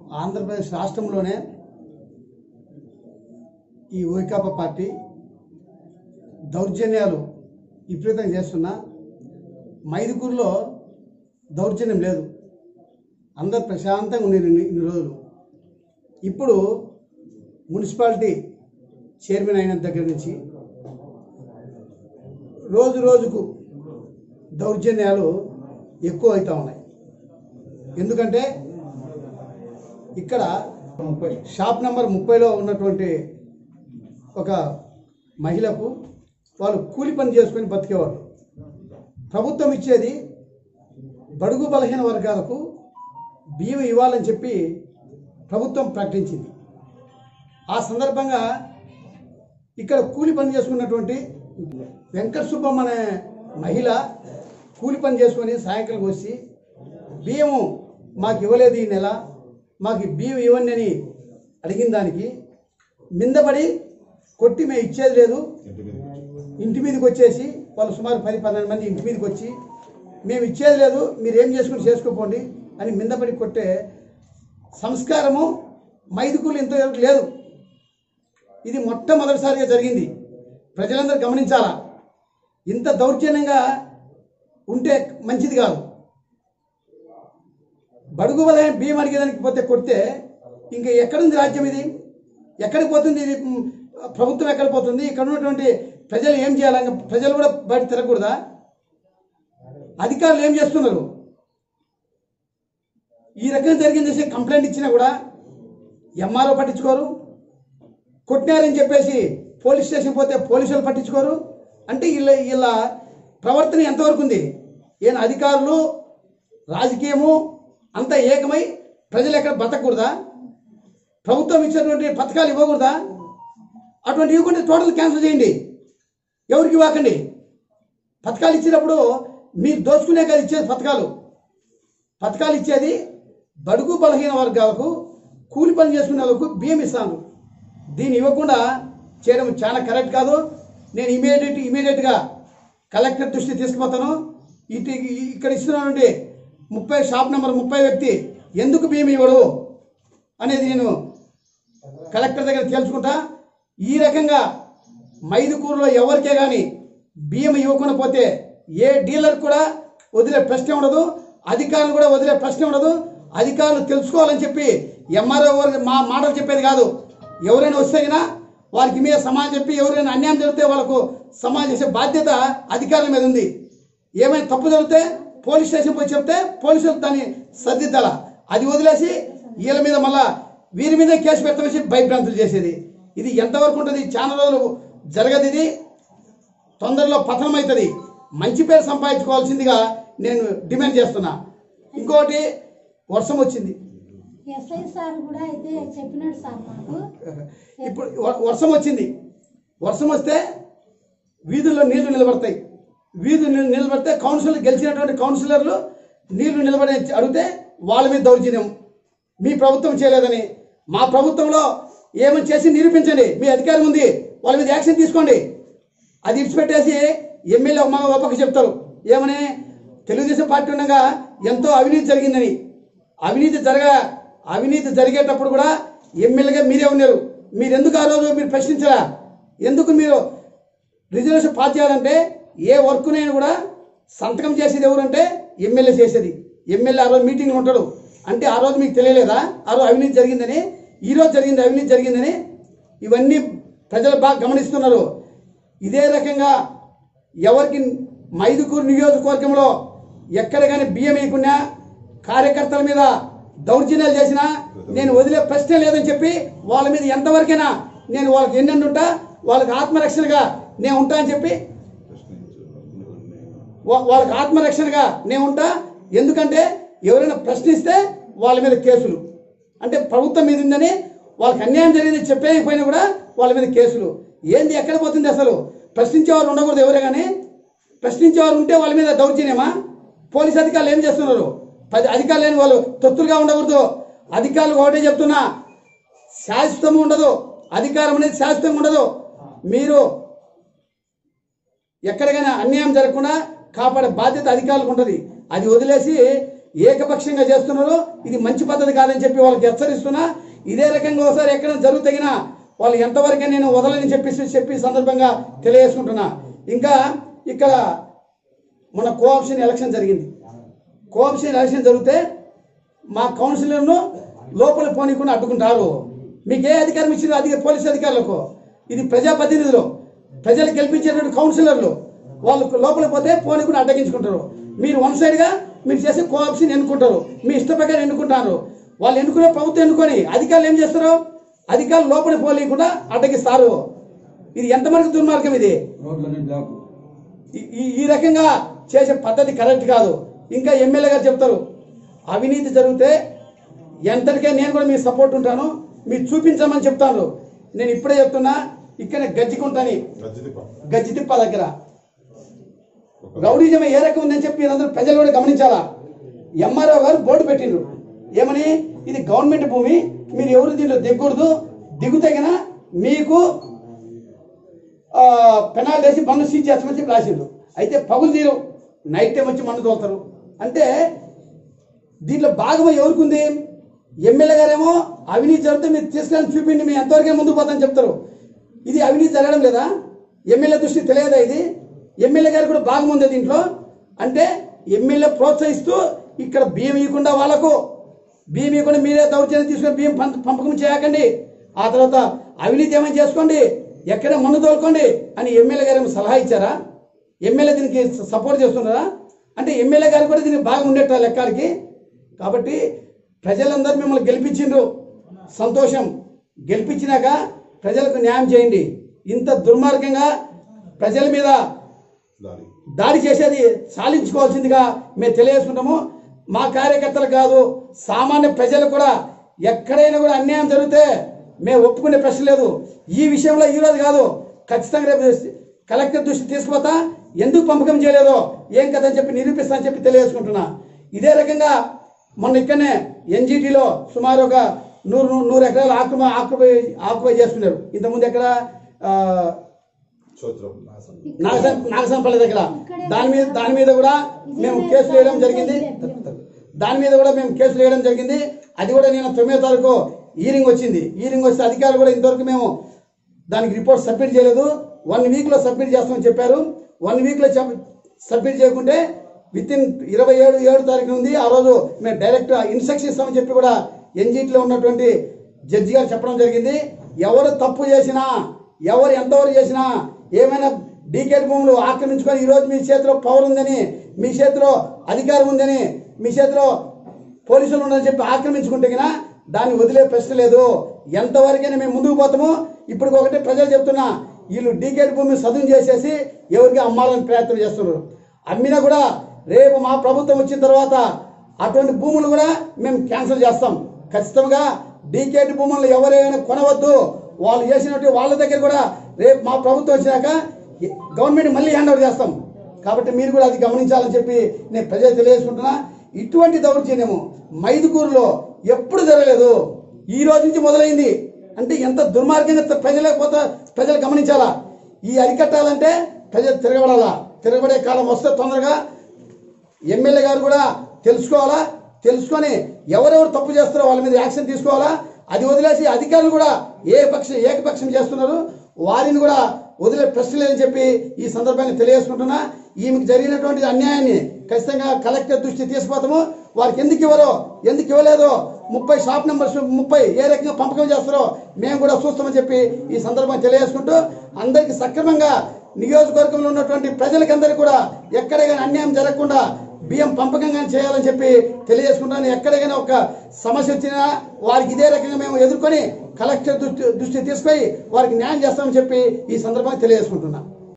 ఆంధ్రప్రదేశ్ రాష్ట్రంలోనే ఈ వైకాపా పార్టీ దౌర్జన్యాలు విపరీతంగా చేస్తున్నా మైదుకూరులో దౌర్జన్యం లేదు అందరు ప్రశాంతంగా ఉండేది ఇన్ని ఇన్ని రోజులు ఇప్పుడు మున్సిపాలిటీ చైర్మన్ అయిన దగ్గర నుంచి రోజు రోజుకు దౌర్జన్యాలు ఎక్కువ అవుతూ ఉన్నాయి ఎందుకంటే ఇక్కడ ముప్పై షాప్ నెంబర్ ముప్పైలో ఉన్నటువంటి ఒక మహిళకు వాళ్ళు కూలి పని చేసుకొని బతికేవాళ్ళు ప్రభుత్వం ఇచ్చేది బడుగు బలహీన వర్గాలకు బియ్యం ఇవ్వాలని చెప్పి ప్రభుత్వం ప్రకటించింది ఆ సందర్భంగా ఇక్కడ కూలి పని చేసుకున్నటువంటి వెంకట సుబ్బమ్మ అనే మహిళ కూలి పని చేసుకొని సాయంకాలం వచ్చి బియ్యము మాకు ఇవ్వలేదు ఈ నెల మాకు ఈ బియ్యం ఇవ్వండి అని అడిగిన దానికి మిందపడి కొట్టి మేము ఇచ్చేది లేదు ఇంటి మీదకి వచ్చేసి వాళ్ళు సుమారు పది పన్నెండు మంది ఇంటి మీదకి వచ్చి మేము ఇచ్చేది లేదు మీరు ఏం చేసుకుని చేసుకోపోండి అని మిందపడి కొట్టే సంస్కారము మైదుకులు ఇంతవరకు లేదు ఇది మొట్టమొదటిసారిగా జరిగింది ప్రజలందరూ గమనించాలా ఇంత దౌర్జన్యంగా ఉంటే మంచిది కాదు బడుగు వలయం బియ్యం అడిగేదానికి పోతే కొడితే ఇంకా ఎక్కడుంది రాజ్యం ఇది ఎక్కడికి పోతుంది ఇది మ్, ప్రభుత్వం ఎక్కడ పోతుంది ఇక్కడ ఉన్నటువంటి ప్రజలు ఏం చేయాలి ఇంకా ప్రజలు కూడా బయట తిరగకూడదా అధికారులు ఏం చేస్తున్నారు ఈ రకంగా జరిగింది కంప్లైంట్ ఇచ్చినా కూడా ఎంఆర్ఓ పట్టించుకోరు కొట్టినారని చెప్పేసి పోలీస్ స్టేషన్ పోతే పోలీసులు పట్టించుకోరు అంటే వీళ్ళ వీళ్ళ ప్రవర్తన ఎంతవరకు ఉంది ఈయన అధికారులు రాజకీయము అంతా ఏకమై ప్రజలు ఎక్కడ బతకూడదా ప్రభుత్వం ఇచ్చినటువంటి పథకాలు ఇవ్వకూడదా అటువంటి ఇవ్వకుండా టోటల్ క్యాన్సిల్ చేయండి ఎవరికి ఇవ్వకండి పథకాలు ఇచ్చినప్పుడు మీరు దోచుకునే కదా ఇచ్చేది పథకాలు పథకాలు ఇచ్చేది బడుగు బలహీన వర్గాలకు కూలి పని చేసుకునే వాళ్ళకు బియ్యం ఇస్తాను దీన్ని ఇవ్వకుండా చేయడం చాలా కరెక్ట్ కాదు నేను ఇమీడియట్ ఇమీడియట్గా కలెక్టర్ దృష్టి తీసుకుపోతాను ఇటు ఇక్కడ ఇస్తున్నానండి ముప్పై షాప్ నెంబర్ ముప్పై వ్యక్తి ఎందుకు బియ్యం ఇవ్వడు అనేది నేను కలెక్టర్ దగ్గర తేల్చుకుంటా ఈ రకంగా మైదుకూరులో ఎవరికే కానీ బియ్యం ఇవ్వకుండా పోతే ఏ డీలర్ కూడా వదిలే ప్రశ్న ఉండదు అధికారులు కూడా వదిలే ప్రశ్న ఉండదు అధికారులు తెలుసుకోవాలని చెప్పి ఎంఆర్ఓ మా మాటలు చెప్పేది కాదు ఎవరైనా వస్తే గినా వారికి మీద సమాజం చెప్పి ఎవరైనా అన్యాయం జరిగితే వాళ్ళకు సమాజం చేసే బాధ్యత అధికారుల మీద ఉంది ఏమైనా తప్పు జరిగితే పోలీస్ స్టేషన్ పోయి చెప్తే పోలీసులు దాన్ని సర్దిద్దాల అది వదిలేసి వీళ్ళ మీద మళ్ళా వీరి మీద కేసు పెట్టవేసి భయభ్రాంతులు చేసేది ఇది ఎంతవరకు ఉంటుంది చాలా రోజులు జరగదు ఇది తొందరలో పతనం అవుతుంది మంచి పేరు సంపాదించుకోవాల్సిందిగా నేను డిమాండ్ చేస్తున్నా ఇంకోటి వర్షం వచ్చింది ఎస్ఐ సార్ కూడా అయితే చెప్పినాడు సార్ మాకు ఇప్పుడు వ- వర్షం వచ్చింది వర్షం వస్తే వీధుల్లో నీళ్లు నిలబడతాయి వీధులు నిల- నిలబడితే కౌన్సిలర్ గెలిచినటువంటి కౌన్సిలర్లు నీళ్లు నిలబడి అడిగితే వాళ్ళ మీద దౌర్జన్యం మీ ప్రభుత్వం చేయలేదని మా ప్రభుత్వంలో ఏమని చేసి నిరూపించండి మీ అధికారం ఉంది వాళ్ళ మీద యాక్షన్ తీసుకోండి అది ఇడిచిపెట్టేసి ఎమ్మెల్యే మా ఒప్పకి చెప్తారు ఏమని తెలుగుదేశం పార్టీ ఉండగా ఎంతో అవినీతి జరిగిందని అవినీతి జరగ అవినీతి జరిగేటప్పుడు కూడా ఎమ్మెల్యేగా మీరే ఉన్నారు మీరు ఎందుకు ఆ రోజు మీరు ప్రశ్నించరా ఎందుకు మీరు రిజర్వేషన్ పాస్ చేయాలంటే ఏ వర్క్నైనా కూడా సంతకం చేసేది ఎవరంటే ఎమ్మెల్యే చేసేది ఎమ్మెల్యే ఆ రోజు మీటింగ్ ఉంటాడు అంటే ఆ రోజు మీకు తెలియలేదా ఆ రోజు అవినీతి జరిగిందని ఈ రోజు జరిగింది అవినీతి జరిగిందని ఇవన్నీ ప్రజలు బాగా గమనిస్తున్నారు ఇదే రకంగా ఎవరికి మైదుకూరు నియోజకవర్గంలో ఎక్కడ కానీ బియ్యం వేయకున్నా కార్యకర్తల మీద దౌర్జన్యాలు చేసినా నేను వదిలే ప్రశ్నే లేదని చెప్పి వాళ్ళ మీద ఎంతవరకైనా నేను వాళ్ళకి ఎన్నెండు ఉంటా వాళ్ళకి ఆత్మరక్షణగా నేను ఉంటా అని చెప్పి వా- వాళ్ళకి ఆత్మరక్షణగా నేను ఉంటా ఎందుకంటే ఎవరైనా ప్రశ్నిస్తే వాళ్ళ మీద కేసులు అంటే ప్రభుత్వం మీద ఉందని వాళ్ళకి అన్యాయం జరిగింది చెప్పేయకపోయినా కూడా వాళ్ళ మీద కేసులు ఏంది ఎక్కడ పోతుంది అసలు ప్రశ్నించేవారు ఉండకూడదు ఎవరే కానీ ప్రశ్నించేవారు ఉంటే వాళ్ళ మీద దౌర్జన్యమా పోలీస్ అధికారులు ఏం చేస్తున్నారు పది అధికారులు లేని వాళ్ళు తొత్తులుగా ఉండకూడదు అధికారులు ఒకటే చెప్తున్నా శాశ్వతం ఉండదు అధికారం అనేది శాశ్వతంగా ఉండదు మీరు ఎక్కడికైనా అన్యాయం జరగకుండా కాపాడే బాధ్యత అధికారులకు ఉంటుంది అది వదిలేసి ఏకపక్షంగా చేస్తున్నారు ఇది మంచి పద్ధతి కాదని చెప్పి వాళ్ళకి హెచ్చరిస్తున్నా ఇదే రకంగా ఒకసారి ఎక్కడ జరుగుతగినా వాళ్ళు ఎంతవరకు నేను వదలని చెప్పి చెప్పి ఈ సందర్భంగా తెలియజేసుకుంటున్నా ఇంకా ఇక్కడ మన కోఆప్షన్ ఎలక్షన్ జరిగింది కోఆప్షన్ ఎలక్షన్ జరిగితే మా కౌన్సిలర్ను లోపల పోనీకుండా అడ్డుకుంటారు మీకు ఏ అధికారం ఇచ్చింది అధిక పోలీసు అధికారులకు ఇది ప్రజాప్రతినిధులు ప్రజలు గెలిపించేటువంటి కౌన్సిలర్లు వాళ్ళు లోపల పోతే పోనీకుండా అడ్డగించుకుంటారు మీరు వన్ సైడ్గా మీరు చేసే కోఆప్షన్ ఎన్నుకుంటారు మీ ఇష్ట ప్రకారం ఎన్నుకుంటారు వాళ్ళు ఎన్నుకునే ప్రభుత్వం ఎన్నుకొని అధికారులు ఏం చేస్తారు అధికారులు లోపల పోనీయకుండా అడ్డగిస్తారు ఇది ఎంతవరకు దుర్మార్గం ఇది రోడ్లన్నీ బ్లాక్ ఈ- ఈ ఈ రకంగా చేసే పద్ధతి కరెక్ట్ కాదు ఇంకా ఎమ్మెల్యే గారు చెప్తారు అవినీతి జరిగితే ఎంతటికే నేను కూడా మీ సపోర్ట్ ఉంటాను మీరు చూపించమని చెప్తాను నేను ఇప్పుడే చెప్తున్నా ఇక్కడ గజ్జికుంటాని గచ్చితిప్ప గజ్జితిప్ప దగ్గర రౌడీజం ఏ రకం ఉందని చెప్పి మీరందరూ ప్రజలు కూడా గమనించాలా ఎంఆర్ఓ గారు బోర్డు పెట్టిండ్రు ఏమని ఇది గవర్నమెంట్ భూమి మీరు ఎవరు దీంట్లో దిగకూడదు దిగుతగిన మీకు ఆ, పెనాల్టీ వేసి పన్ను సీజ్ చేస్తామని చెప్పి రాసిండ్రు అయితే పగులు తీరు నైట్ టైం వచ్చి మన్ను తోలుతారు అంటే దీంట్లో భాగం ఎవరికి ఉంది ఎమ్మెల్యే గారేమో అవినీతి జరిగితే మీరు తీసుకెళ్ళి చూపిండి మేము ఎంతవరకే ముందుకు పోతామని చెప్తారు ఇది అవినీతి జరగడం లేదా ఎమ్మెల్యే దృష్టి తెలియదా ఇది ఎమ్మెల్యే గారు కూడా భాగం ఉంది దీంట్లో అంటే ఎమ్మెల్యే ప్రోత్సహిస్తూ ఇక్కడ బియ్యం ఇవ్వకుండా వాళ్ళకు బియ్యం ఇవ్వకుండా మీరే దౌర్జన్యం తీసుకొని బియ్యం పంప- పంపకం చేయకండి ఆ తర్వాత అవినీతి ఏమైనా చేసుకోండి ఎక్కడ మన్ను తోలుకోండి అని ఎమ్మెల్యే గారు ఏమైనా సలహా ఇచ్చారా ఎమ్మెల్యే దీనికి సపోర్ట్ చేస్తున్నారా అంటే ఎమ్మెల్యే గారు కూడా దీనికి బాగా ఉండేట లెక్కలకి కాబట్టి ప్రజలందరూ మిమ్మల్ని గెలిపించిండ్రు సంతోషం గెలిపించినాక ప్రజలకు న్యాయం చేయండి ఇంత దుర్మార్గంగా ప్రజల మీద దారి దాడి చేసేది సాధించుకోవాల్సిందిగా మేము తెలియజేసుకుంటాము మా కార్యకర్తలు కాదు సామాన్య ప్రజలు కూడా ఎక్కడైనా కూడా అన్యాయం జరిగితే మేము ఒప్పుకునే ప్రశ్న లేదు ఈ విషయంలో ఈ రోజు కాదు ఖచ్చితంగా రేపు కలెక్టర్ దృష్టి తీసుకుపోతా ఎందుకు పంపకం చేయలేదో ఏం కదని చెప్పి నిరూపిస్తా అని చెప్పి తెలియజేసుకుంటున్నా ఇదే రకంగా మొన్న ఇక్కడనే ఎన్జిటిలో సుమారు ఒక నూరు నూరు- నూరు ఎకరాలు ఆక్రమ ఆక్యుపై ఆక్యుపై చేస్తున్నారు ఇంతకుముందు ఎక్కడ ఆ, చోత్రం నాగసం నాగసంపల్లి దగ్గర దాని మీద దాని మీద కూడా మేము కేసులు వేయడం జరిగింది దాని మీద కూడా మేము కేసులు వేయడం జరిగింది అది కూడా నేను తొమ్మిదో తారీఖు ఈరింగ్ వచ్చింది ఈరింగ్ వస్తే అధికారులు కూడా ఇంతవరకు మేము దానికి రిపోర్ట్ సబ్మిట్ చేయలేదు వన్ వీక్లో సబ్మిట్ చేస్తామని చెప్పారు వన్ వీక్లో సబ్మిట్ చేయకుంటే విత్ ఇన్ ఇరవై ఏడు ఏడు తారీఖు ఉంది ఆ రోజు మేము డైరెక్ట్ ఇన్స్ట్రక్షన్ ఇస్తామని చెప్పి కూడా ఎన్జీటీలో ఉన్నటువంటి జడ్జి గారు చెప్పడం జరిగింది ఎవరు తప్పు చేసినా ఎవరు ఎంతవరకు చేసినా ఏమైనా డీకేట్ భూములు ఆక్రమించుకొని ఈరోజు మీ చేతిలో పవర్ ఉందని మీ చేతిలో అధికారం ఉందని మీ చేతిలో పోలీసులు ఉన్నారని చెప్పి ఆక్రమించుకుంటే గినా దాన్ని వదిలే ప్రశ్న లేదు ఎంతవరకైనా మేము ముందుకు పోతాము ఇప్పుడు ఒకటి ప్రజలు చెప్తున్నా వీళ్ళు డీకేట్ భూమి సదును చేసేసి ఎవరికి అమ్మాలని ప్రయత్నం చేస్తున్నారు అమ్మినా కూడా రేపు మా ప్రభుత్వం వచ్చిన తర్వాత అటువంటి భూములు కూడా మేము క్యాన్సిల్ చేస్తాం ఖచ్చితంగా డీకేట్ భూములను ఎవరైనా కొనవద్దు వాళ్ళు చేసినట్టు వాళ్ళ దగ్గర కూడా రేపు మా ప్రభుత్వం వచ్చినాక గవర్నమెంట్ మళ్ళీ హ్యాండ్ ఓవర్ చేస్తాం కాబట్టి మీరు కూడా అది గమనించాలని చెప్పి నేను ప్రజలు తెలియజేసుకుంటున్నా ఇటువంటి దౌర్జన్యము మైదుకూరులో ఎప్పుడు జరగలేదు ఈ రోజు నుంచి మొదలైంది అంటే ఎంత దుర్మార్గంగా త- ప్రజలే పోతా ప్రజలు గమనించాలా ఈ అరికట్టాలంటే ప్రజలు తిరగబడాలా తిరగబడే కాలం వస్తే తొందరగా ఎమ్మెల్యే గారు కూడా తెలుసుకోవాలా తెలుసుకొని ఎవరెవరు తప్పు చేస్తారో వాళ్ళ మీద యాక్షన్ తీసుకోవాలా అది వదిలేసి అధికారులు కూడా ఏ పక్షం ఏకపక్షం చేస్తున్నారు వారిని కూడా వదిలే ప్రశ్న లేదని చెప్పి ఈ సందర్భంగా తెలియజేసుకుంటున్నా ఈమెకు జరిగినటువంటి అన్యాయాన్ని ఖచ్చితంగా కలెక్టర్ దృష్టి తీసుకుపోతాము వారికి ఎందుకు ఇవ్వరో ఎందుకు ఇవ్వలేదో ముప్పై షాప్ నెంబర్స్ ముప్పై ఏ రకంగా పంపకం చేస్తారో మేము కూడా చూస్తామని చెప్పి ఈ సందర్భంగా తెలియజేసుకుంటూ అందరికీ సక్రమంగా నియోజకవర్గంలో ఉన్నటువంటి ప్రజలకందరికీ కూడా ఎక్కడైనా అన్యాయం జరగకుండా బియ్యం పంపకంగా చేయాలని చెప్పి తెలియజేసుకుంటాను ఎక్కడికైనా ఒక సమస్య వచ్చినా వారికి ఇదే రకంగా మేము ఎదుర్కొని కలెక్టర్ దృష్టి దృష్టి తీసుకొని వారికి న్యాయం చేస్తామని చెప్పి ఈ సందర్భంగా తెలియజేసుకుంటున్నాం